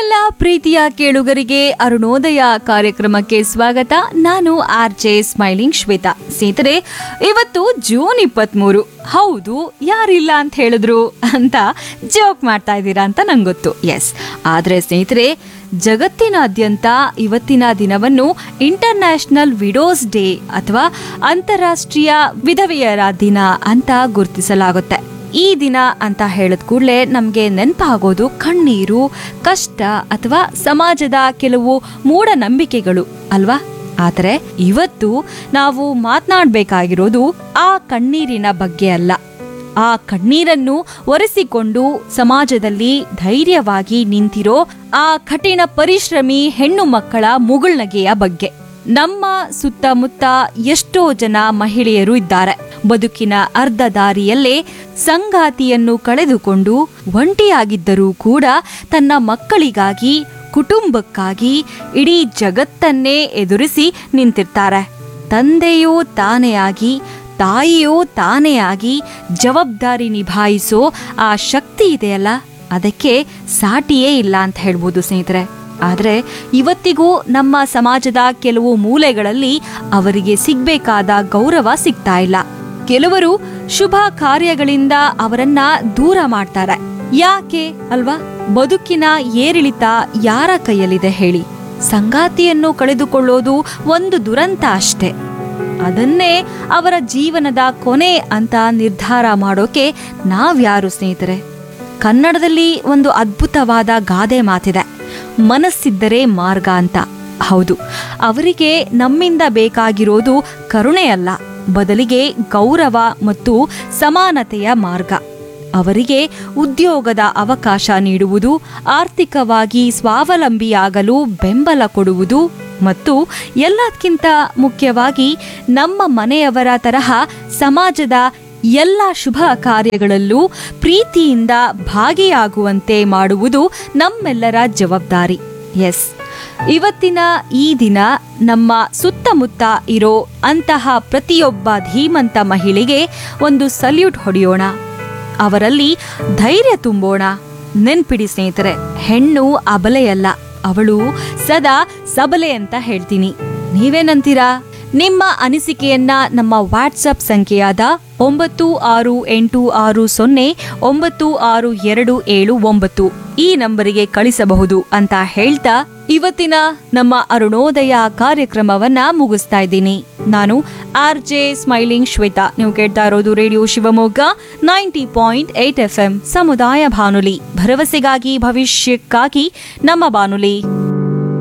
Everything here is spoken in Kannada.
ನಮ್ಮೆಲ್ಲ ಪ್ರೀತಿಯ ಕೇಳುಗರಿಗೆ ಅರುಣೋದಯ ಕಾರ್ಯಕ್ರಮಕ್ಕೆ ಸ್ವಾಗತ ನಾನು ಆರ್ ಜೆ ಸ್ಮೈಲಿಂಗ್ ಶ್ವೇತಾ ಸ್ನೇಹಿತರೆ ಇವತ್ತು ಜೂನ್ ಇಪ್ಪತ್ಮೂರು ಹೌದು ಯಾರಿಲ್ಲ ಅಂತ ಹೇಳಿದ್ರು ಅಂತ ಜೋಕ್ ಮಾಡ್ತಾ ಇದ್ದೀರಾ ಅಂತ ನಂಗೆ ಗೊತ್ತು ಎಸ್ ಆದರೆ ಸ್ನೇಹಿತರೆ ಜಗತ್ತಿನಾದ್ಯಂತ ಇವತ್ತಿನ ದಿನವನ್ನು ಇಂಟರ್ನ್ಯಾಷನಲ್ ವಿಡೋಸ್ ಡೇ ಅಥವಾ ಅಂತಾರಾಷ್ಟ್ರೀಯ ವಿಧವೆಯರ ದಿನ ಅಂತ ಗುರುತಿಸಲಾಗುತ್ತೆ ಈ ದಿನ ಅಂತ ಹೇಳಿದ ಕೂಡಲೇ ನಮಗೆ ನೆನಪಾಗೋದು ಕಣ್ಣೀರು ಕಷ್ಟ ಅಥವಾ ಸಮಾಜದ ಕೆಲವು ಮೂಢನಂಬಿಕೆಗಳು ಅಲ್ವಾ ಆದರೆ ಇವತ್ತು ನಾವು ಮಾತನಾಡಬೇಕಾಗಿರೋದು ಆ ಕಣ್ಣೀರಿನ ಬಗ್ಗೆ ಅಲ್ಲ ಆ ಕಣ್ಣೀರನ್ನು ಒರೆಸಿಕೊಂಡು ಸಮಾಜದಲ್ಲಿ ಧೈರ್ಯವಾಗಿ ನಿಂತಿರೋ ಆ ಕಠಿಣ ಪರಿಶ್ರಮಿ ಹೆಣ್ಣು ಮಕ್ಕಳ ಮುಗುಳ್ನಗೆಯ ಬಗ್ಗೆ ನಮ್ಮ ಸುತ್ತಮುತ್ತ ಎಷ್ಟೋ ಜನ ಮಹಿಳೆಯರು ಇದ್ದಾರೆ ಬದುಕಿನ ಅರ್ಧ ದಾರಿಯಲ್ಲೇ ಸಂಗಾತಿಯನ್ನು ಕಳೆದುಕೊಂಡು ಒಂಟಿಯಾಗಿದ್ದರೂ ಕೂಡ ತನ್ನ ಮಕ್ಕಳಿಗಾಗಿ ಕುಟುಂಬಕ್ಕಾಗಿ ಇಡೀ ಜಗತ್ತನ್ನೇ ಎದುರಿಸಿ ನಿಂತಿರ್ತಾರೆ ತಂದೆಯೂ ತಾನೇ ಆಗಿ ತಾಯಿಯೂ ತಾನೇ ಆಗಿ ಜವಾಬ್ದಾರಿ ನಿಭಾಯಿಸೋ ಆ ಶಕ್ತಿ ಇದೆಯಲ್ಲ ಅದಕ್ಕೆ ಸಾಟಿಯೇ ಇಲ್ಲ ಅಂತ ಹೇಳ್ಬೋದು ಸ್ನೇಹಿತರೆ ಆದರೆ ಇವತ್ತಿಗೂ ನಮ್ಮ ಸಮಾಜದ ಕೆಲವು ಮೂಲೆಗಳಲ್ಲಿ ಅವರಿಗೆ ಸಿಗ್ಬೇಕಾದ ಗೌರವ ಸಿಗ್ತಾ ಇಲ್ಲ ಕೆಲವರು ಶುಭ ಕಾರ್ಯಗಳಿಂದ ಅವರನ್ನ ದೂರ ಮಾಡ್ತಾರೆ ಯಾಕೆ ಅಲ್ವಾ ಬದುಕಿನ ಏರಿಳಿತ ಯಾರ ಕೈಯಲ್ಲಿದೆ ಹೇಳಿ ಸಂಗಾತಿಯನ್ನು ಕಳೆದುಕೊಳ್ಳೋದು ಒಂದು ದುರಂತ ಅಷ್ಟೇ ಅದನ್ನೇ ಅವರ ಜೀವನದ ಕೊನೆ ಅಂತ ನಿರ್ಧಾರ ಮಾಡೋಕೆ ನಾವ್ಯಾರು ಸ್ನೇಹಿತರೆ ಕನ್ನಡದಲ್ಲಿ ಒಂದು ಅದ್ಭುತವಾದ ಗಾದೆ ಮಾತಿದೆ ಮನಸ್ಸಿದ್ದರೆ ಮಾರ್ಗ ಅಂತ ಹೌದು ಅವರಿಗೆ ನಮ್ಮಿಂದ ಬೇಕಾಗಿರೋದು ಕರುಣೆಯಲ್ಲ ಬದಲಿಗೆ ಗೌರವ ಮತ್ತು ಸಮಾನತೆಯ ಮಾರ್ಗ ಅವರಿಗೆ ಉದ್ಯೋಗದ ಅವಕಾಶ ನೀಡುವುದು ಆರ್ಥಿಕವಾಗಿ ಸ್ವಾವಲಂಬಿಯಾಗಲು ಬೆಂಬಲ ಕೊಡುವುದು ಮತ್ತು ಎಲ್ಲಕ್ಕಿಂತ ಮುಖ್ಯವಾಗಿ ನಮ್ಮ ಮನೆಯವರ ತರಹ ಸಮಾಜದ ಎಲ್ಲ ಶುಭ ಕಾರ್ಯಗಳಲ್ಲೂ ಪ್ರೀತಿಯಿಂದ ಭಾಗಿಯಾಗುವಂತೆ ಮಾಡುವುದು ನಮ್ಮೆಲ್ಲರ ಜವಾಬ್ದಾರಿ ಎಸ್ ಇವತ್ತಿನ ಈ ದಿನ ನಮ್ಮ ಸುತ್ತಮುತ್ತ ಇರೋ ಅಂತಹ ಪ್ರತಿಯೊಬ್ಬ ಧೀಮಂತ ಮಹಿಳೆಗೆ ಒಂದು ಸಲ್ಯೂಟ್ ಹೊಡೆಯೋಣ ಅವರಲ್ಲಿ ಧೈರ್ಯ ತುಂಬೋಣ ನೆನ್ಪಿಡಿ ಸ್ನೇಹಿತರೆ ಹೆಣ್ಣು ಅಬಲೆಯಲ್ಲ ಅವಳು ಸದಾ ಸಬಲೆ ಅಂತ ಹೇಳ್ತೀನಿ ನೀವೇನಂತೀರಾ ನಿಮ್ಮ ಅನಿಸಿಕೆಯನ್ನ ನಮ್ಮ ವಾಟ್ಸಪ್ ಸಂಖ್ಯೆಯಾದ ಒಂಬತ್ತು ಆರು ಎಂಟು ಆರು ಸೊನ್ನೆ ಒಂಬತ್ತು ಆರು ಎರಡು ಏಳು ಒಂಬತ್ತು ಈ ನಂಬರಿಗೆ ಕಳಿಸಬಹುದು ಅಂತ ಹೇಳ್ತಾ ಇವತ್ತಿನ ನಮ್ಮ ಅರುಣೋದಯ ಕಾರ್ಯಕ್ರಮವನ್ನ ಮುಗಿಸ್ತಾ ಇದ್ದೀನಿ ನಾನು ಆರ್ ಜೆ ಸ್ಮೈಲಿಂಗ್ ಶ್ವೇತಾ ನೀವು ಕೇಳ್ತಾ ಇರೋದು radio Shivamogga ninety point eight F M ಸಮುದಾಯ ಬಾನುಲಿ ಭರವಸೆಗಾಗಿ ಭವಿಷ್ಯಕ್ಕಾಗಿ ನಮ್ಮ ಬಾನುಲಿ